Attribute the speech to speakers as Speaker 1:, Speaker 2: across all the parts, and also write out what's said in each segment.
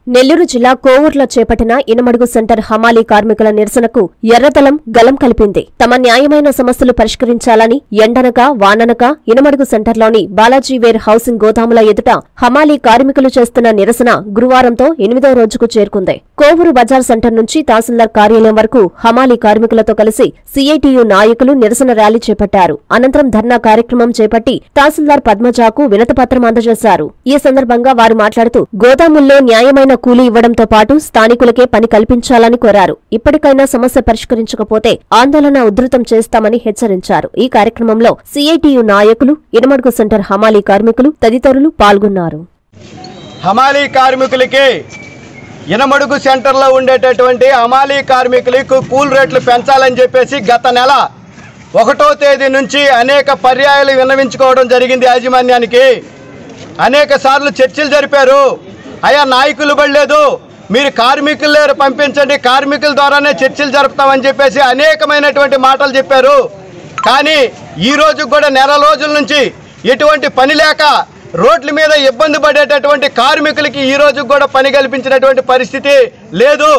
Speaker 1: నెల్లూరు జిల్లా కోవూరులో చేపట్టిన ఇనమడుగు సెంటర్ హమాలీ కార్మికుల నిరసనకు ఎర్రతలం గలం కలిపింది తమ న్యాయమైన సమస్యలు పరిష్కరించాలని ఎండనక వాననక ఇనమడుగు సెంటర్లోని బాలాజీ వేర్ హౌసింగ్ గోదాముల ఎదుట హమాలీ కార్మికులు చేస్తున్న నిరసన గురువారంతో ఎనిమిదో రోజుకు చేరుకుంది కోవూరు బజార్ సెంటర్ నుంచి తహసీల్దార్ కార్యాలయం వరకు హమాలీ కార్మికులతో కలిసి సీఐటియు నాయకులు నిరసన ర్యాలీ చేపట్టారు అనంతరం ధర్నా కార్యక్రమం చేపట్టి తహసీల్దార్ పద్మజాకు వినతిపత్రం అందజేశారు ఈ సందర్భంగా వారు మాట్లాడుతూ గోదాముల్లో న్యాయమైన కూలీ ఇవ్వడంతో పాటు స్థానికులకే పని కల్పించాలని కోరారు ఇప్పటికైనా సమస్య పరిష్కరించకపోతే ఆందోళన ఉధృతం చేస్తామని హెచ్చరించారు ఈ కార్యక్రమంలో సీఐటియు నాయకులు ఇనమడుగు సెంటర్ హమాలీ కార్మికులు తదితరులు పాల్గొన్నారు
Speaker 2: హమాలీ కార్మికులకి ఇనమడుగు సెంటర్లో ఉండేటటువంటి హమాలీ కార్మికులకు కూల్ రేట్లు పెంచాలని చెప్పేసి గత నెల ఒకటో తేదీ నుంచి అనేక పర్యాయాలు విన్నవించుకోవడం జరిగింది యాజమాన్యానికి అనేక సార్లు చర్చలు జరిపారు అయా నాయకులు పడలేదు మీరు కార్మికులు పంపించండి కార్మికుల ద్వారానే చర్చలు జరుపుతామని చెప్పేసి అనేకమైనటువంటి మాటలు చెప్పారు కానీ ఈ రోజు కూడా నెల రోజుల నుంచి ఎటువంటి పని లేక రోడ్ల మీద ఇబ్బంది పడేటటువంటి కార్మికులకి ఈ రోజు కూడా పని కల్పించినటువంటి పరిస్థితి లేదు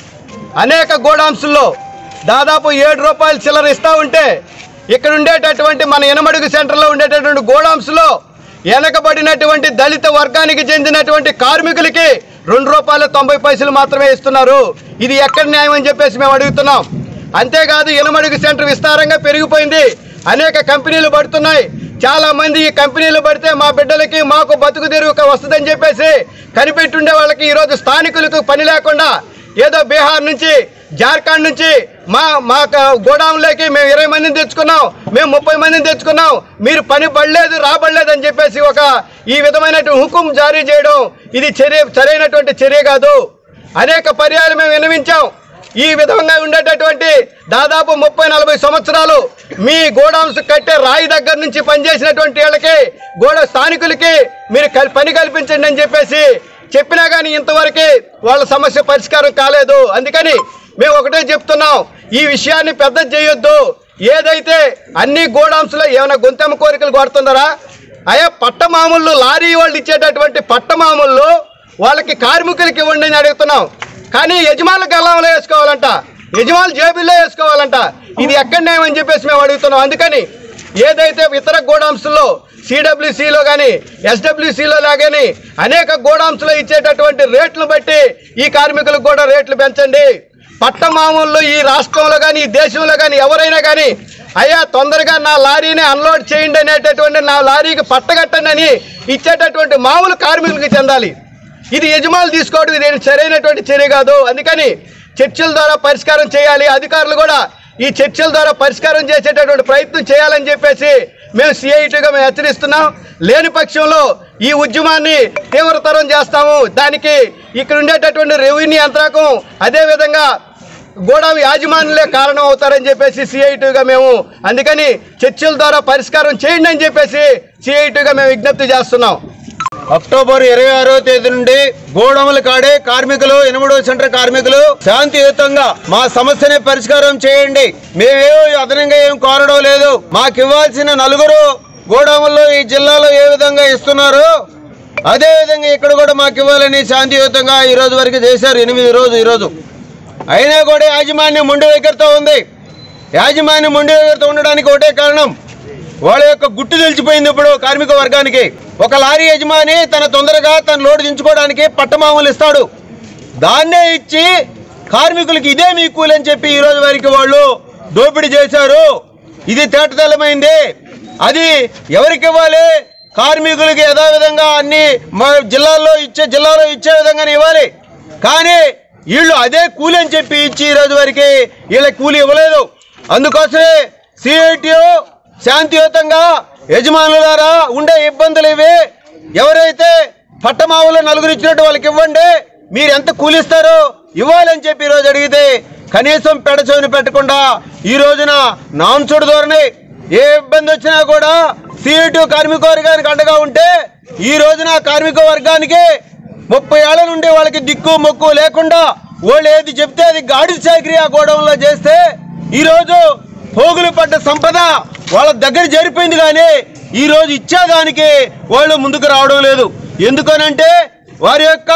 Speaker 2: అనేక గోడాంసుల్లో దాదాపు ఏడు రూపాయలు చిల్లర ఇస్తూ ఉంటే ఇక్కడ ఉండేటటువంటి మన ఎనమడుగు సెంటర్లో ఉండేటటువంటి గోడాంసులో వెనకబడినటువంటి దళిత వర్గానికి చెందినటువంటి కార్మికులకి రెండు రూపాయల తొంభై పైసలు మాత్రమే ఇస్తున్నారు ఇది ఎక్కడ న్యాయం అని చెప్పేసి మేము అడుగుతున్నాం అంతేకాదు ఎనమడుగు సెంటర్ విస్తారంగా పెరిగిపోయింది అనేక కంపెనీలు పడుతున్నాయి చాలా మంది ఈ కంపెనీలు పడితే మా బిడ్డలకి మాకు బతుకు తెరువు వస్తుందని చెప్పేసి కనిపెట్టుండే వాళ్ళకి ఈరోజు స్థానికులకు పని లేకుండా ఏదో బీహార్ నుంచి జార్ఖండ్ నుంచి మా మా క- గోడౌన్లోకి మేము ఇరవై మందిని తెచ్చుకున్నాం మేము ముప్పై మందిని తెచ్చుకున్నాం మీరు పని పడలేదు రాబడలేదు అని చెప్పేసి ఒక ఈ విధమైనటువంటి హుకుం జారీ చేయడం ఇది చర్య సరైనటువంటి చర్య కాదు అనేక పర్యాలు మేము విన్నవించాం ఈ విధంగా ఉండేటటువంటి దాదాపు ముప్పై నలభై సంవత్సరాలు మీ గోడౌన్స్ కట్టే రాయి దగ్గర నుంచి పనిచేసినటువంటి వాళ్ళకి గోడ స్థానికులకి మీరు కల్- పని కల్పించండి అని చెప్పేసి చెప్పినా కానీ ఇంతవరకు వాళ్ళ సమస్య పరిష్కారం కాలేదు అందుకని మేము ఒకటే చెప్తున్నాం ఈ విషయాన్ని పెద్ద చేయొద్దు ఏదైతే అన్ని గోడౌన్స్లో ఏమైనా గొంతెమ్మ కోరికలు కొడుతున్నారా అయ్యా పట్ట మామూళ్ళు లారీ వాళ్ళు ఇచ్చేటటువంటి పట్ట మామూళ్ళు వాళ్ళకి కార్మికులకి ఇవ్వండి అని అడుగుతున్నాం కానీ యజమానులు గల్లంలో వేసుకోవాలంట యజమానులు జేబుల్లో వేసుకోవాలంట ఇది ఎక్కడ న్యాయం అని చెప్పేసి మేము అడుగుతున్నాం అందుకని ఏదైతే ఇతర గోడాంస్లో సిడబ్ల్యూసిలో కానీ ఎస్డబ్ల్యూసిలో లాగాని అనేక గోడాంస్లో ఇచ్చేటటువంటి రేట్లు బట్టి ఈ కార్మికులకు కూడా రేట్లు పెంచండి పట్ట మామూలు ఈ రాష్ట్రంలో కానీ ఈ దేశంలో కానీ ఎవరైనా కానీ అయ్యా తొందరగా నా లారీని అన్లోడ్ చేయండి అనేటటువంటి నా లారీకి పట్టగట్టండి అని ఇచ్చేటటువంటి మామూలు కార్మికులకు చెందాలి ఇది యజమానులు తీసుకోవడం ఇది సరైనటువంటి చర్య కాదు అందుకని చర్చల ద్వారా పరిష్కారం చేయాలి అధికారులు కూడా ఈ చర్చల ద్వారా పరిష్కారం చేసేటటువంటి ప్రయత్నం చేయాలని చెప్పేసి మేము సిఐటిగా మేము హెచ్చరిస్తున్నాం లేని పక్షంలో ఈ ఉద్యమాన్ని తీవ్రతరం చేస్తాము దానికి ఇక్కడ ఉండేటటువంటి రెవెన్యూ యంత్రాంగం అదేవిధంగా గోడాం యాజమానులే కారణం అవుతారని చెప్పేసి సిఐటిగా మేము అందుకని చర్చల ద్వారా పరిష్కారం చేయండి అని చెప్పేసి సిఐటిగా మేము విజ్ఞప్తి చేస్తున్నాం అక్టోబర్ ఇరవై ఆరో తేదీ నుండి గోడముల కాడే కార్మికులు ఎనిమిదో సెంటర్ కార్మికులు శాంతియుతంగా మా సమస్యని పరిష్కారం చేయండి మేమేమో అదనంగా ఏం కోరడం లేదు మాకు ఇవ్వాల్సిన నలుగురు గోడముల్లో ఈ జిల్లాలో ఏ విధంగా ఇస్తున్నారు అదే విధంగా ఇక్కడ కూడా మాకు ఇవ్వాలని శాంతియుతంగా ఈ రోజు వరకు చేశారు ఎనిమిది రోజు ఈ రోజు అయినా కూడా యాజమాన్యం మొండి వైఖరితో ఉంది యాజమాన్యం మొండి వైఖరితో ఉండడానికి ఒకటే కారణం వాళ్ళ యొక్క గుట్టు తెలిసిపోయింది ఇప్పుడు కార్మిక వర్గానికి ఒక లారీ యజమాని తన తొందరగా తన లోడు దించుకోవడానికి పట్టమామూలు ఇస్తాడు దాన్నే ఇచ్చి కార్మికులకి ఇదే మీ కూలి అని చెప్పి ఈ రోజు వరకు వాళ్ళు దోపిడీ చేశారు ఇది తేటతెల్లమైంది అది ఎవరికి ఇవ్వాలి కార్మికులకి యథావిధంగా అన్ని మా జిల్లాల్లో ఇచ్చే జిల్లాలో ఇచ్చే విధంగానే ఇవ్వాలి కానీ వీళ్ళు అదే కూలి అని చెప్పి ఇచ్చి ఈ రోజు వరకు వీళ్ళకి కూలి ఇవ్వలేదు అందుకోసమే సిఐటిఓ శాంతియుతంగా యజమానుల ద్వారా ఉండే ఇబ్బందులు ఇవి ఎవరైతే పట్టమావులు నలుగురు ఇచ్చినట్టు వాళ్ళకి ఇవ్వండి మీరు ఎంత కూలిస్తారో ఇవ్వాలని చెప్పి ఈరోజు అడిగితే కనీసం పెడచోని పెట్టకుండా ఈ రోజున నాన్సుడు ధోరణి ఏ ఇబ్బంది వచ్చినా కూడా సిఐటి కార్మిక వర్గానికి అండగా ఉంటే ఈ రోజున కార్మిక వర్గానికి ముప్పై ఏళ్ల నుండి వాళ్ళకి దిక్కు మొక్కు లేకుండా వాళ్ళు ఏది చెప్తే అది గాడి చాకరీ ఆ గోడౌన్లో చేస్తే ఈరోజు పోగులు పడ్డ సంపద వాళ్ళ దగ్గర జరిపోయింది కానీ ఈ రోజు ఇచ్చేదానికి వాళ్ళు ముందుకు రావడం లేదు ఎందుకనంటే వారి యొక్క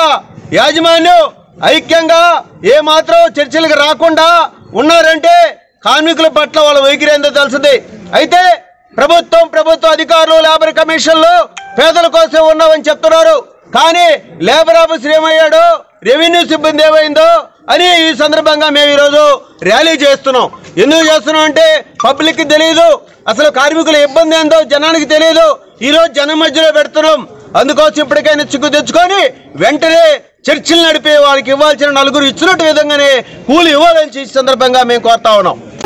Speaker 2: యాజమాన్యం ఐక్యంగా ఏ మాత్రం చర్చలకు రాకుండా ఉన్నారంటే కార్మికుల పట్ల వాళ్ళ వైఖరి ఏందో తెలుస్తుంది అయితే ప్రభుత్వం ప్రభుత్వ అధికారులు లేబర్ కమిషన్లు పేదల కోసం ఉన్నామని చెప్తున్నారు కానీ లేబర్ ఆఫీసర్ ఏమయ్యాడు రెవెన్యూ సిబ్బంది ఏమైందో అని ఈ సందర్భంగా మేము ఈరోజు ర్యాలీ చేస్తున్నాం ఎందుకు చేస్తున్నాం అంటే పబ్లిక్కి తెలియదు అసలు కార్మికుల ఇబ్బంది ఏందో జనానికి తెలియదు ఈరోజు జనం మధ్యలో పెడుతున్నాం అందుకోసం ఇప్పటికైనా చిక్కు తెచ్చుకొని వెంటనే చర్చలు నడిపి వాళ్ళకి ఇవ్వాల్సిన నలుగురు ఇచ్చినట్టు విధంగానే కూలి ఇవ్వాలని ఈ సందర్భంగా మేము కోరుతా ఉన్నాం